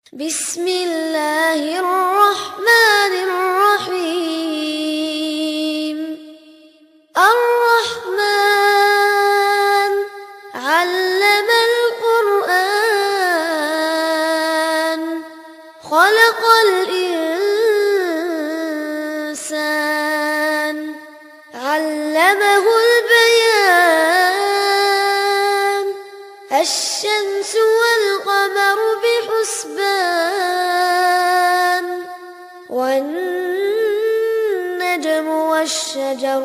بسم الله الرحمن الرحيم الرحمن علم القرآن خلق الإنسان علمه البيان الشمس والقمر بحسبان والنجم والشجر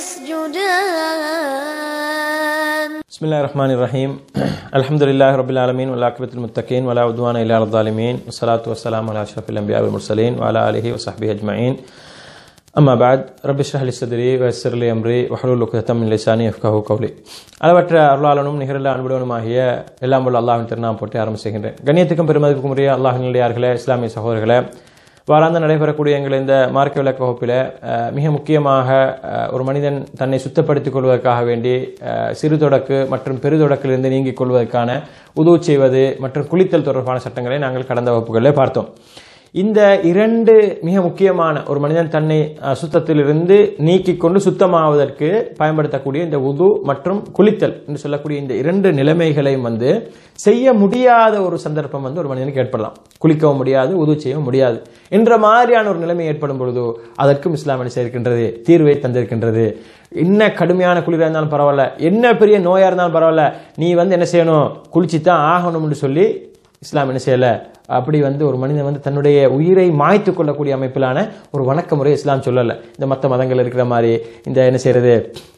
يسجدان بسم الله الرحمن الرحيم الحمد لله رب العالمين والعاقبة للمتقين ولا عدوان إلا على الظالمين والصلاة والسلام على أشرف الأنبياء والمرسلين وعلى آله وصحبه أجمعين أما بعد رب اشرح لي صدري ويسر لي أمري واحلل عقدة من لساني يفقهوا قولي அளவற்ற அருளாளனும் நிகரில் அன்புடனுமாகிய எல்லாம் உள்ள அல்லாஹின் திருநாம் போட்டு ஆரம்பிச்சுகின்றேன் கண்ணியத்துக்கும் பெருமதிக்கும் உரிய அல்லாஹினுடையார்களே இஸ்லாமிய சகோதரர்களே வாராந்த நடைபெறக்கூடிய எங்கள் இந்த மார்க்க விளக்க வகுப்பில் அஹ், மிக முக்கியமாக அஹ், ஒரு மனிதன் தன்னை சுத்தப்படுத்திக் கொள்வதற்காக வேண்டி அஹ், சிறு தொடக்கு மற்றும் பெருதொடக்கிலிருந்து நீங்கிக் கொள்வதற்கான உதவு செய்வது மற்றும் குளித்தல் தொடர்பான சட்டங்களை நாங்கள் கடந்த வகுப்புகளில் பார்த்தோம் இந்த இரண்டு மிக முக்கியமான ஒரு மனிதன் தன்னை அஹ், சுத்தத்திலிருந்து நீக்கிக் கொண்டு சுத்தமாவதற்கு பயன்படுத்தக்கூடிய இந்த உது மற்றும் குளித்தல் என்று சொல்லக்கூடிய இந்த இரண்டு நிலைமைகளையும் வந்து செய்ய முடியாத ஒரு சந்தர்ப்பம் வந்து ஒரு மனிதனுக்கு ஏற்படலாம் குளிக்கவும் முடியாது உது செய்யவும் முடியாது என்ற மாதிரியான ஒரு நிலைமை ஏற்படும் பொழுது அதற்கும் இஸ்லாம் என்ன செய்திருக்கின்றது தீர்வை தந்திருக்கின்றது என்ன கடுமையான குளிராக இருந்தாலும் பரவாயில்ல என்ன பெரிய நோயா இருந்தாலும் பரவாயில்ல நீ வந்து என்ன செய்யணும் குளிச்சு தான் ஆகணும்னு சொல்லி இஸ்லாம் என்ன செய்யல அப்படி வந்து ஒரு மனிதன் வந்து தன்னுடைய உயிரை மாய்த்து கொள்ளக்கூடிய அமைப்பிலான ஒரு வணக்க முறை இஸ்லாம் சொல்லலை இந்த மற்ற மதங்கள் இருக்கிற மாதிரி இந்த என்ன செய்யறது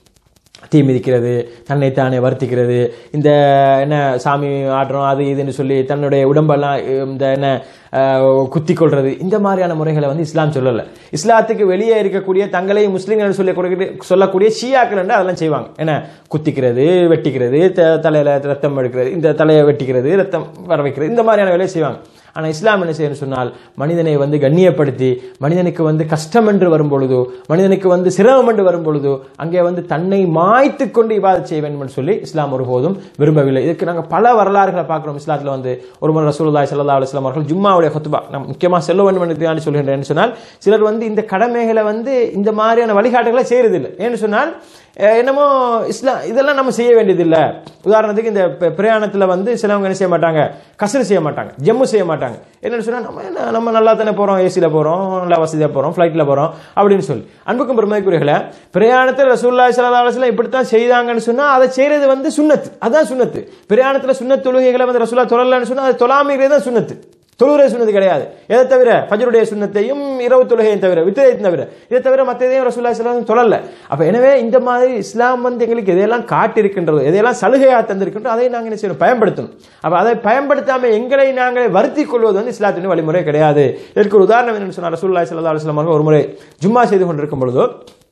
தீ மிதிக்கிறது தன்னை தானே வருத்திக்கிறது இந்த என்ன சாமி ஆடுறோம் அது இதுன்னு சொல்லி தன்னுடைய உடம்பெல்லாம் இந்த என்ன அஹ், குத்திக் கொள்றது இந்த மாதிரியான முறைகளை வந்து இஸ்லாம் சொல்லலை இஸ்லாத்துக்கு வெளியே இருக்கக்கூடிய தங்களை முஸ்லீம்கள் சொல்லக்கூடிய சொல்லக்கூடிய ஷியாக்கள் என்று அதெல்லாம் செய்வாங்க என்ன குத்திக்கிறது வெட்டிக்கிறது த- தலையில ரத்தம் எடுக்கிறது இந்த தலையை வெட்டிக்கிறது ரத்தம் வர வைக்கிறது இந்த மாதிரியான வேலையை செய்வாங்க ஆனா இஸ்லாம் என்ன செய்யணும் சொன்னால் மனிதனை வந்து கண்ணியப்படுத்தி மனிதனுக்கு வந்து கஷ்டம் என்று வரும் பொழுதோ மனிதனுக்கு வந்து சிரமம் என்று வரும் பொழுதோ அங்கே வந்து தன்னை மாய்த்து கொண்டு இவாதத் செய்ய வேண்டும் என்று சொல்லி இஸ்லாம் ஒருபோதும் விரும்பவில்லை இதுக்கு நாங்கள் பல வரலாறுகளை பார்க்கிறோம் இஸ்லாத்தில் வந்து ஒரு முறை ரசூலுல்லாஹி ஸல்லல்லாஹு அலைஹி வஸல்லம் அவர்கள் ஜும்மாவுடைய ஹுத்பா நான் முக்கியமாக சொல்ல வேண்டும் என்று நான் சொல்கின்றேன் என்று சொன்னால் சிலர் வந்து இந்த கடமைகளை வந்து இந்த மாதிரியான வழிகாட்டுகளை செய்யறதில்லை ஏன்னு சொன்னால் அஹ், என்னமோ இஸ்லாம் இதெல்லாம் நம்ம செய்ய வேண்டியதில்லை உதாரணத்துக்கு இந்த ப- பிரயாணத்துல வந்து சிலவங்க என்ன செய்ய மாட்டாங்க கசரு செய்ய மாட்டாங்க ஜம்மு செய்ய மாட்டாங்க என்னன்னு சொன்னா நம்ம என்ன நம்ம நல்லா தானே போறோம் ஏசில போறோம் நல்லா வசதியா போறோம் ஃபிளைட்ல போறோம் அப்படின்னு சொல்லி அன்புக்கும் பெருமைக்குரியர்களே பிரயாணத்தில் ரசூலுல்லாஹி ஸல்லல்லாஹு அலைஹி வஸல்லம் இப்படித்தான் செய்தாங்கன்னு சொன்னா அதை செய்யறது வந்து சுன்னத்து அதான் சுன்னத்து பிரயாணத்துல சுன்னத் தொழுகைகளை வந்து ரசூலா தொழலன்னு சொன்னா அது தொழாமைங்கிறது தான் சுன்னத்து தொழுகிற சுண்ணத்து கிடையாது எதை தவிர ஃபஜருடைய சுண்ணத்தையும் இரவு தொழுகையும் தவிர வித்திரையும் தவிர இதை தவிர மற்ற எதையும் ரசூல்லா ஸல்லல்லாஹு சொல்லல அப்ப எனவே இந்த மாதிரி இஸ்லாம் வந்து எங்களுக்கு எதையெல்லாம் காட்டியிருக்கின்றதோ எதையெல்லாம் சலுகையா தந்திருக்கின்றோ அதை நாங்கள் என்ன செய்யணும் பயன்படுத்தணும் அப்ப அதை பயன்படுத்தாம எங்களை நாங்கள் வருத்திக் கொள்வது வந்து இஸ்லாத்தின் வழிமுறை கிடையாது இதற்கு ஒரு உதாரணம் என்னன்னு சொன்னா ரசூல்லா ஸல்லல்லாஹு அலைஹி வஸல்லம் அவர்கள் ஒரு முறை ஜும்மா செய்து கொண்டிருக்கும் பொழுதோ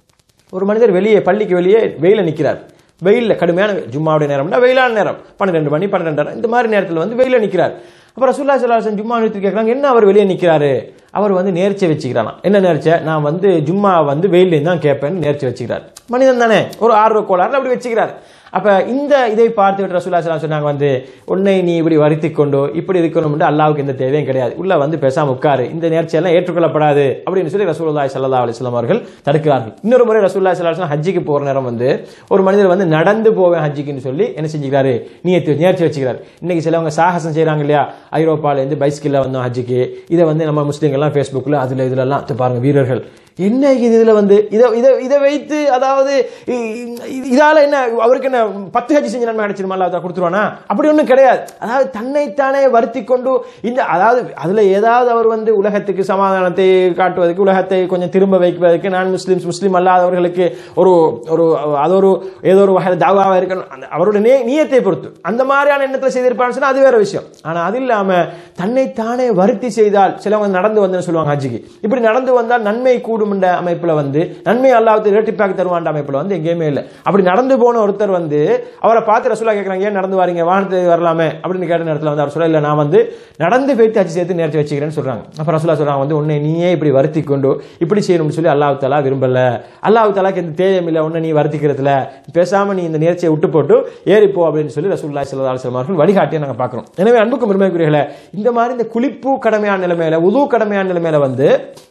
ஒரு மனிதர் வெளியே பள்ளிக்கு வெளியே வெயில நிற்கிறார் வெயில்ல கடுமையான வெயில். ஜும்மாவுடைய நேரம்னா வெயிலான நேரம் பன்னிரெண்டு மணி பன்னிரெண்டரை இந்த மாதிரி நேரத்தில் வந்து வெயில நிற்கிறார் அப்ப ரசூல்லா சல்லாஹன் ஜும்மா நிறுத்தி கேட்கறாங்க என்ன அவர் வெளியே நிற்கிறாரு அவர் வந்து நேர்ச்சை வச்சுக்கிறானா என்ன நேர்ச்சை நான் வந்து ஜும்மா வந்து வெயிலேருந்து தான் கேட்பேன்னு நேர்ச்சை வச்சுக்கிறார் மனிதன் தானே ஒரு ஆர்வ கோளாறுல அப்படி வச்சுக்கிறார் அப்ப இந்த இதை பார்த்துவிட்டு ரசூல்லா சலாம் சொன்னாங்க வந்து உன்னை நீ இப்படி வருத்திக் கொண்டோ இப்படி இருக்கணும் அல்லாவுக்கு எந்த தேவையும் கிடையாது உள்ள வந்து பேசாம உட்காரு இந்த நேர்ச்சியெல்லாம் ஏற்றுக்கொள்ளப்படாது அப்படின்னு சொல்லி ரசூலுல்லாஹி ஸல்லல்லாஹு அலைஹி வஸல்லம் அவர்கள் தடுக்கிறார்கள் இன்னொரு முறை ரசூலுல்லாஹி ஸல்லல்லாஹு அலைஹி வஸல்லம் ஹஜ்ஜிக்கு போற நேரம் வந்து ஒரு மனிதர் வந்து நடந்து போவேன் ஹஜ்ஜிக்குன்னு சொல்லி என்ன செஞ்சுக்கிறாரு நீயத்து நேர்ச்சி வச்சுக்கிறார் இன்னைக்கு சிலவங்க சாகசம் செய்றாங்க இல்லையா ஐரோப்பால இருந்து பைஸ்கில்ல வந்தோம் ஹஜ்ஜிக்கு இதை வந்து நம்ம முஸ்லீம்கள்லாம் ஃபேஸ்புக்கில் அதுல இதுலலாம் இதை பாருங்க வீரர்கள் என்ன இது இதுல வந்து இதை இதை இதை வைத்து அதாவது இ- இ- இதால என்ன அவருக்கு என்ன பத்து ஹஜ் செஞ்ச நன்மை கிடைச்சிருமா அல்லாஹ் கொடுத்துருவானா அப்படி ஒன்றும் கிடையாது அதாவது தன்னைத்தானே வருத்தி கொண்டு இந்த அதாவது அதுல ஏதாவது அவர் வந்து உலகத்துக்கு சமாதானத்தை காட்டுவதற்கு உலகத்தை கொஞ்சம் திரும்ப வைப்பதற்கு நான் முஸ்லிம்ஸ் முஸ்லீம் அல்லாதவர்களுக்கு ஒரு ஒரு அது ஒரு ஏதோ ஒரு வகையில் தாவாக இருக்கணும் அந்த அவருடைய நே நீயத்தை பொறுத்து அந்த மாதிரியான எண்ணத்தில் செய்திருப்பான்னு சொன்னா அது வேற விஷயம் ஆனா அது இல்லாம தன்னைத்தானே வருத்தி செய்தால் சிலவங்க நடந்து வந்தேன்னு சொல்லுவாங்க ஹஜ்ஜிக்கு இப்படி நடந்து வந்தால் நன்மை கூடும் கொடுக்கும் என்ற அமைப்புல வந்து நன்மை அல்லாஹ் இரட்டிப்பாக்கி தருவான்ற அமைப்புல வந்து எங்கேயுமே இல்லை அப்படி நடந்து போன ஒருத்தர் வந்து அவரை பார்த்து ரசூலா கேட்கறாங்க ஏன் நடந்து வரீங்க வாகனத்துக்கு வரலாமே அப்படின்னு கேட்ட நேரத்தில் வந்து அவர் சொல்ல இல்லை நான் வந்து நடந்து போய்த்து அச்சு சேர்த்து நேர்ச்சி வச்சுக்கிறேன்னு சொல்றாங்க அப்ப ரசூலா சொல்றாங்க வந்து உன்னை நீயே இப்படி வருத்தி கொண்டு இப்படி செய்யணும்னு சொல்லி அல்லாஹ் தாலா விரும்பல அல்லாஹ் தாலாக்கு எந்த தேவையும் இல்லை உன்னை நீ வருத்திக்கிறதுல பேசாம நீ இந்த நேர்ச்சியை விட்டு போட்டு ஏறிப்போ அப்படின்னு சொல்லி ரசூல்லா சல்லா அலுவலம் அவர்கள் வழிகாட்டியை நாங்க பார்க்கிறோம் எனவே அன்புக்கும் பெருமைக்குரியர்களே இந்த மாதிரி இந்த குளிப்பு கடமையான நிலைமையில உது கடமையான நிலைமையில வந்து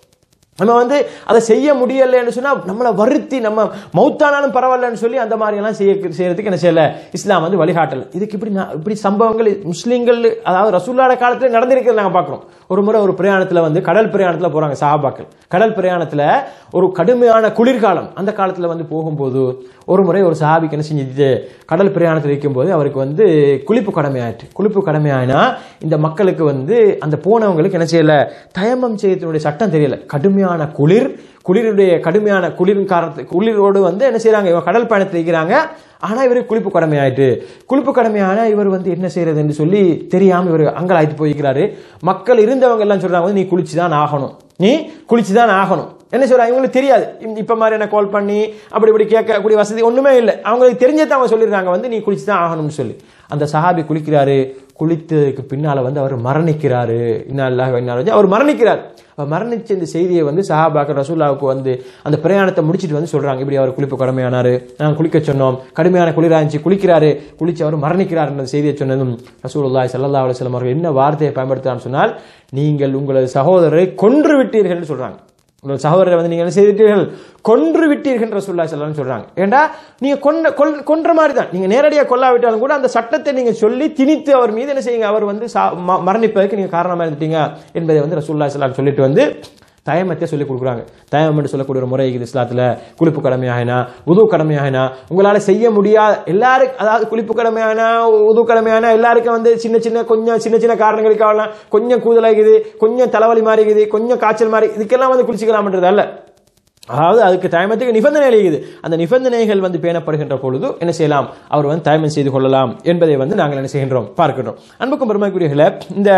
நம்ம வந்து அதை செய்ய முடியலைன்னு சொன்னா நம்மளை வருத்தி நம்ம மௌத்தானாலும் பரவாயில்லன்னு சொல்லி அந்த மாதிரி எல்லாம் செய்ய செய்யறதுக்கு என்ன செய்யல இஸ்லாம் வந்து வழிகாட்டல இதுக்கு இப்படி நா- இப்படி சம்பவங்கள் முஸ்லீம்கள் அதாவது ரசூல்லாட காலத்துல நடந்திருக்கிறது நாங்க பார்க்கிறோம் ஒரு முறை ஒரு பிரயாணத்துல வந்து கடல் பிரயாணத்துல போறாங்க சஹாபாக்கள் கடல் பிரயாணத்துல ஒரு கடுமையான குளிர்காலம் அந்த காலத்துல வந்து போகும்போது ஒரு முறை ஒரு சஹாபிக்கு என்ன செஞ்சுட்டு கடல் பிரயாணத்தில் இருக்கும்போது அவருக்கு வந்து குளிப்பு கடமையாயிட்டு குளிப்பு கடமையாயினா இந்த மக்களுக்கு வந்து அந்த போனவங்களுக்கு என்ன செய்யல தயமம் செய்யறதுடைய சட்டம் தெரியல கடுமையான குளிர் குளிருடைய கடுமையான குளிரின் காரணத்து குளிரோடு வந்து என்ன செய்றாங்க இவங்க கடல் பயணத்தில் இருக்கிறாங்க ஆனா இவருக்கு குளிப்பு கடமையாயிட்டு குளிப்பு கடமையான இவர் வந்து என்ன செய்யறதுன்னு சொல்லி தெரியாம இவர் அங்கலாய்த்து போய்க்கிறாரு மக்கள் இருந்தவங்க எல்லாம் சொல்றாங்க வந்து நீ குளிச்சுதான் ஆகணும் நீ குளிச்சுதான் ஆகணும் என்ன சொல்றாங்க இவங்களுக்கு தெரியாது இந்த- இப்ப மாதிரி என்ன கால் பண்ணி அப்படி இப்படி கேட்கக்கூடிய வசதி ஒண்ணுமே இல்லை அவங்களுக்கு தெரிஞ்சதை அவங்க சொல்லிடுறாங்க வந்து நீ குளிச்சு தான் ஆகணும்னு சொல்லி அந்த சஹாபி குளிக்கிறாரு குளித்ததுக்கு பின்னால வந்து அவர் மரணிக்கிறாரு இன்னால்லாஹ் இன்னாலும் அவர் மரணிக்கிறார் அவர் மரணிச்ச இந்த செய்தியை வந்து சஹாபாக்கள் ரசூல்லாவுக்கு வந்து அந்த பிரயாணத்தை முடிச்சிட்டு வந்து சொல்றாங்க இப்படி அவர் குளிப்பு கடமையானாரு நாங்கள் குளிக்க சொன்னோம் கடுமையான குளிரா இருந்துச்சு குளிக்கிறாரு குளிச்சு அவர் மரணிக்கிறார் என்ற செய்தியை சொன்னதும் ரசூலுல்லாஹி ஸல்லல்லாஹு அலைஹி வஸல்லம் அவர்கள் என்ன வார்த்தையை பயன்படுத்துறான்னு சொன்னால் நீங்கள் உங்களது சகோதரரை கொன்று விட்டீர்கள்னு சொல்றாங்க உங்கள் சகோதரரை வந்து நீங்க என்ன செய்துட்டீர்கள் கொன்று விட்டீர்கள் ரசூல்லா சொல்லலாம் சொல்றாங்க ஏண்டா நீங்க கொன்ற கொல்- கொன்ற மாதிரி தான் நீங்க நேரடியாக கொல்லாவிட்டாலும் கூட அந்த சட்டத்தை நீங்க சொல்லி திணித்து அவர் மீது என்ன செய்யுங்க அவர் வந்து சா- ம- மரணிப்பதற்கு நீங்க காரணமா இருந்துட்டீங்க என்பதை வந்து ரசூல்லா சலாம் சொல்லிட்டு வந்து தயமத்தை சொல்லி கொடுக்குறாங்க தயமம் என்று சொல்லக்கூடிய ஒரு முறை இருக்குது இஸ்லாத்துல குளிப்பு கடமையாகினா உது கடமையாகினா உங்களால செய்ய முடியாத எல்லாருக்கும் அதாவது குளிப்பு கடமையானா உது கடமையானா எல்லாருக்கும் வந்து சின்ன சின்ன கொஞ்சம் சின்ன சின்ன காரணங்களுக்காகலாம் கொஞ்சம் கூதலாகுது கொஞ்சம் தலைவலி மாறிக்குது கொஞ்சம் காய்ச்சல் மாறி இதுக்கெல்லாம் வந்து குளிச்சுக்கலாம்ன்றது அல்ல அதாவது அதுக்கு தயமத்துக்கு நிபந்தனை இருக்குது அந்த நிபந்தனைகள் வந்து பேணப்படுகின்ற பொழுது என்ன செய்யலாம் அவர் வந்து தயமம் செய்து கொள்ளலாம் என்பதை வந்து நாங்கள் என்ன செய்கின்றோம் பார்க்கின்றோம் அன்புக்கும் பெருமைக்குரியர்களே இந்த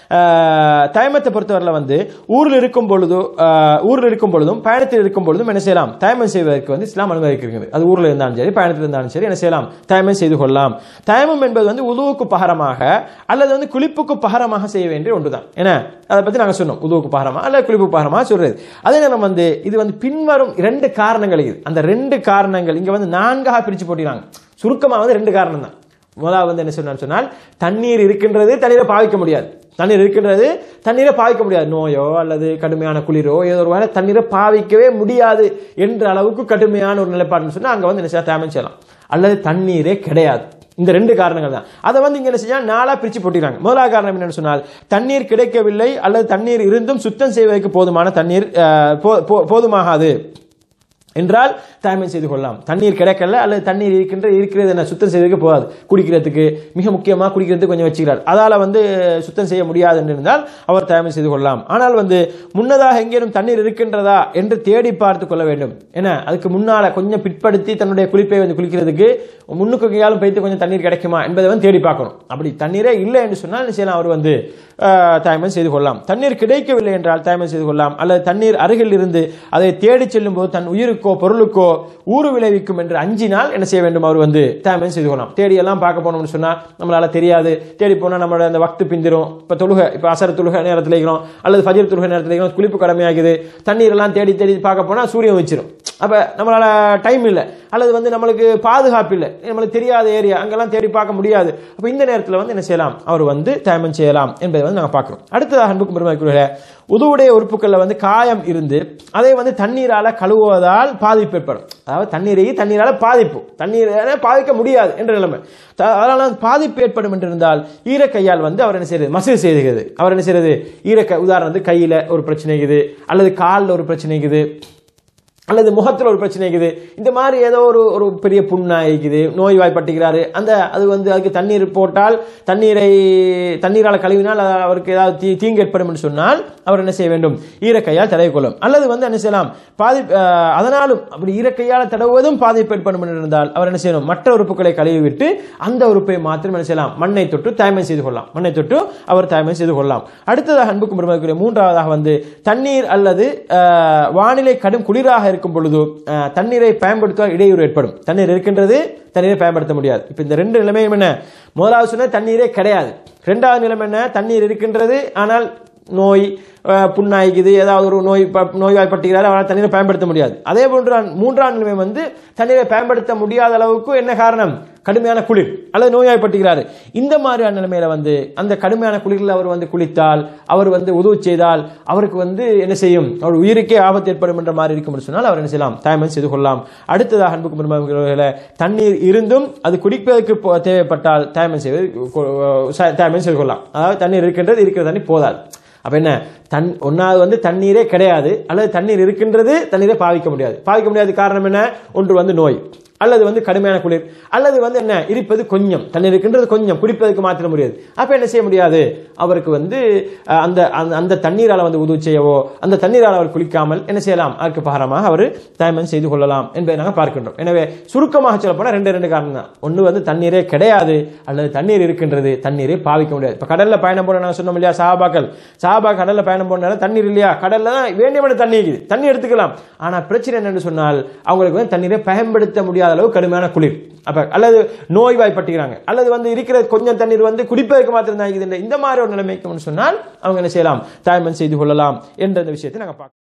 ஆஹ், தயமத்தை பொறுத்தவரையில் வந்து ஊரில் இருக்கும் பொழுது ஆஹ், ஊரில் இருக்கும் பொழுதும் பயணத்தில் இருக்கும் பொழுதும் என்ன செய்யலாம் தயமம் செய்வதற்கு வந்து இஸ்லாம் அனுமதிக்கிறது அது ஊரில் இருந்தாலும் சரி பயணத்தில் இருந்தாலும் சரி என்ன செய்யலாம் தயமம் செய்து கொள்ளலாம் தயமம் என்பது வந்து உதுவுக்கு பகரமாக அல்லது வந்து குளிப்புக்கு பகரமாக செய்ய வேண்டிய ஒன்றுதான் ஏன்னா அதை பத்தி நாங்க சொன்னோம் உதுவுக்கு பகரமா அல்ல குளிப்பு பகரமா சொல்றது அதே நேரம் வந்து இது வந்து பின்வரும் ரெண்டு காரணங்கள் இது அந்த ரெண்டு காரணங்கள் இங்க வந்து நான்காக பிரிச்சு போட்டிருக்காங்க சுருக்கமா வந்து ரெண்டு காரணம் தான் முதலாவது வந்து என்ன சொன்னான்னு சொன்னால் தண்ணீர் இருக்கின்றது தண்ணீரை பாவிக்க முடியாது தண்ணீர் இருக்கின்றது தண்ணீரை பாவிக்க முடியாது நோயோ அல்லது கடுமையான குளிரோ ஏதோ ஒரு வேலை தண்ணீரை பாவிக்கவே முடியாது என்ற அளவுக்கு கடுமையான ஒரு நிலைப்பாடுன்னு சொன்னா அங்க வந்து என்ன செய்யலாம் தேமம் செய்யலாம் அல்லது தண்ணீரே கிடையாது இந்த ரெண்டு காரணங்கள் தான் அதை வந்து இங்க என்ன செஞ்சா நாளா பிரிச்சு போட்டிருக்காங்க முதலாவது காரணம் என்னன்னு சொன்னால் தண்ணீர் கிடைக்கவில்லை அல்லது தண்ணீர் இருந்தும் சுத்தம் செய்வதற்கு போதுமான தண்ணீர் அஹ், போ- போ- போதுமாகாது என்றால் தாய்மை செய்து கொள்ளலாம் தண்ணீர் கிடைக்கல அல்லது தண்ணீர் இருக்கின்ற இருக்கிறது என்ன சுத்தம் செய்வதற்கு போகாது குடிக்கிறதுக்கு மிக முக்கியமாக குடிக்கிறதுக்கு கொஞ்சம் வச்சுக்கிறார் அதால வந்து சுத்தம் செய்ய முடியாது என்று இருந்தால் அவர் தாய்மை செய்து கொள்ளலாம் ஆனால் வந்து முன்னதாக எங்கேனும் தண்ணீர் இருக்கின்றதா என்று தேடி பார்த்து கொள்ள வேண்டும் ஏன்னா அதுக்கு முன்னால கொஞ்சம் பிற்படுத்தி தன்னுடைய குளிப்பை வந்து குளிக்கிறதுக்கு முன்னுக்கு கையாலும் பைத்து கொஞ்சம் தண்ணீர் கிடைக்குமா என்பதை வந்து தேடி பார்க்கணும் அப்படி தண்ணீரே இல்லை என்று சொன்னால் என்ன செய்யலாம் அவர் வந்து ஆஹ், தாய்மை செய்து கொள்ளலாம் தண்ணீர் கிடைக்கவில்லை என்றால் தாய்மை செய்து கொள்ளலாம் அல்லது தண்ணீர் அருகில் இருந்து அதை தேடி செல்லும் போது தன் உயிருக்கோ பொருளுக்கோ ஊறு விளைவிக்கும் என்று அஞ்சினால் என்ன செய்ய வேண்டும் அவர் வந்து தாய்மை செய்து கொள்ளலாம் தேடி எல்லாம் பார்க்க போனோம்னு சொன்னா நம்மளால தெரியாது தேடி போனா நம்மளோட அந்த வக்து பிந்திரும் இப்ப தொழுகை இப்ப அசர தொழுகை நேரத்தில் இருக்கிறோம் அல்லது ஃபஜர் தொழுகை நேரத்தில் இருக்கிறோம் குளிப்பு கடமையாகுது தண்ணீர் எல்லாம் தேடி தேடி பார்க்க போனா சூரியன் வச்சிரும் அப்ப நம்மளால டைம் இல்லை அல்லது வந்து நம்மளுக்கு பாதுகாப்பு இல்லை நம்மளுக்கு தெரியாத ஏரியா அங்கெல்லாம் தேடி பார்க்க முடியாது அப்ப இந்த நேரத்தில் வந்து என்ன செய்யலாம் அவர் வந்து தயமம் செய்யலாம் என்பதை வந்து நாங்கள் பார்க்கிறோம் அடுத்ததாக அன்புக்கும் பெருமைக்குரிய உதவுடைய உறுப்புகளில் வந்து காயம் இருந்து அதை வந்து தண்ணீரால கழுவுவதால் பாதிப்பு ஏற்படும் அதாவது தண்ணீரை தண்ணீரால பாதிப்பு தண்ணீரால பாதிக்க முடியாது என்ற நிலைமை த- அதனால பாதிப்பு ஏற்படும் என்று இருந்தால் ஈரக்கையால் வந்து அவர் என்ன செய்யறது மசில் செய்கிறது அவர் என்ன செய்யறது ஈரக்கை உதாரணத்துக்கு கையில ஒரு பிரச்சனை இருக்குது அல்லது காலில் ஒரு பிரச்சனை இருக்குது அல்லது முகத்தில் ஒரு பிரச்சனை இருக்குது இந்த மாதிரி ஏதோ ஒரு ஒரு பெரிய புண்ணா இருக்குது நோய் வாய்ப்பட்டுகிறாரு அந்த அது வந்து அதுக்கு தண்ணீர் போட்டால் தண்ணீரை தண்ணீரால் கழுவினால் அது அவருக்கு ஏதாவது தீ தீங்கு ஏற்படும் என்று சொன்னால் அவர் என்ன செய்ய வேண்டும் ஈரக்கையால் தடவி கொள்ளும் அல்லது வந்து என்ன செய்யலாம் பாதி அஹ், அதனாலும் அப்படி ஈரக்கையால் தடவுவதும் பாதிப்பு ஏற்படும் என்று இருந்தால் அவர் என்ன செய்யணும் மற்ற உறுப்புகளை கழுவி விட்டு அந்த உறுப்பை மாத்திரம் என்ன செய்யலாம் மண்ணை தொட்டு தாய்மை செய்து கொள்ளலாம் மண்ணை தொட்டு அவர் தாய்மை செய்து கொள்ளலாம் அடுத்ததாக அன்புக்கும் பெருமதிக்குரிய மூன்றாவதாக வந்து தண்ணீர் அல்லது அஹ், வானிலை கடும் குளிராக இருக்கும் பொழுது அஹ், தண்ணீரை பயன்படுத்த இடையூறு ஏற்படும் தண்ணீர் இருக்கின்றது தண்ணீரை பயன்படுத்த முடியாது இப்போ இந்த ரெண்டு நிலைமையும் என்ன முதலாவது சொன்ன தண்ணீரே கிடையாது ரெண்டாவது நிலைமை என்ன தண்ணீர் இருக்கின்றது ஆனால் நோய் அஹ், புண்ணாய்க்குது ஏதாவது ஒரு நோய் ப- நோய்வாய்ப்பட்டுகிறார் அவரால் தண்ணீரை பயன்படுத்த முடியாது அதே போன்று நான் மூன்றாம் நிலைமை வந்து தண்ணீரை பயன்படுத்த முடியாத அளவுக்கு என்ன காரணம் கடுமையான குளிர் அல்லது நோய்வாய்ப்பட்டுகிறார் இந்த மாதிரியான நிலைமையில வந்து அந்த கடுமையான குளிரில் அவர் வந்து குளித்தால் அவர் வந்து உதவு செய்தால் அவருக்கு வந்து என்ன செய்யும் அவர் உயிருக்கே ஆபத்து ஏற்படும் என்ற மாதிரி இருக்கும் என்று சொன்னால் அவர் என்ன செய்யலாம் தாய்மன் செய்து கொள்ளலாம் அடுத்ததாக அன்புக்கு பெருமாள் தண்ணீர் இருந்தும் அது குடிப்பதற்கு போ- தேவைப்பட்டால் தாய்மன் செய்வது கொ- ச- தாய்மன் செய்து கொள்ளலாம் அதாவது தண்ணீர் இருக்கின்றது இருக்கிற தண்ணி போதாது அப்ப என்ன தன் ஒன்னாவது வந்து தண்ணீரே கிடையாது அல்லது தண்ணீர் இருக்கின்றது தண்ணீரை பாவிக்க முடியாது பாவிக்க முடியாத காரணம் என்ன ஒன்று வந்து நோய் அல்லது வந்து கடுமையான குளிர் அல்லது வந்து என்ன இருப்பது கொஞ்சம் தண்ணீர் இருக்கின்றது கொஞ்சம் குடிப்பதற்கு மாற்ற முடியாது அப்ப என்ன செய்ய முடியாது அவருக்கு வந்து அஹ், அந்த அந்த- அந்த தண்ணீரால வந்து உதவி செய்யவோ அந்த தண்ணீரால் அவர் குளிக்காமல் என்ன செய்யலாம் அதற்கு பகரமாக அவர் தாய்மன் செய்து கொள்ளலாம் என்பதை நாங்கள் பார்க்கின்றோம் எனவே சுருக்கமாக சொல்ல போனா ரெண்டு ரெண்டு காரணம் தான் ஒன்று வந்து தண்ணீரே கிடையாது அல்லது தண்ணீர் இருக்கின்றது தண்ணீரை பாவிக்க முடியாது இப்ப கடல்ல பயணம் போன நாங்கள் சொன்னோம் இல்லையா சாபாக்கள் சாபா கடல்ல பயணம் போனால தண்ணீர் இல்லையா கடல்ல தான் வேண்டியவன தண்ணி இருக்குது தண்ணி எடுத்துக்கலாம் ஆனா பிரச்சனை என்னன்னு சொன்னால் அவங்களுக்கு வந்து தண்ணீரை பயன்படுத்த முடியாத அளவு கடுமையான குளிர் அப்ப அல்லது நோய்வாய்ப்பட்டுகிறாங்க அல்லது வந்து இருக்கிற கொஞ்சம் தண்ணீர் வந்து குடிப்பதற்கு மாத்திரம் தான் இருக்குது இந்த மாதிரி ஒரு நிலைமைக்கு சொன்னால் அவங்க என்ன செய்யலாம் தாய்மன் செய்து கொள்ளலாம் என்ற இந்த விஷயத்தை நாங்கள் பார்க்கலாம்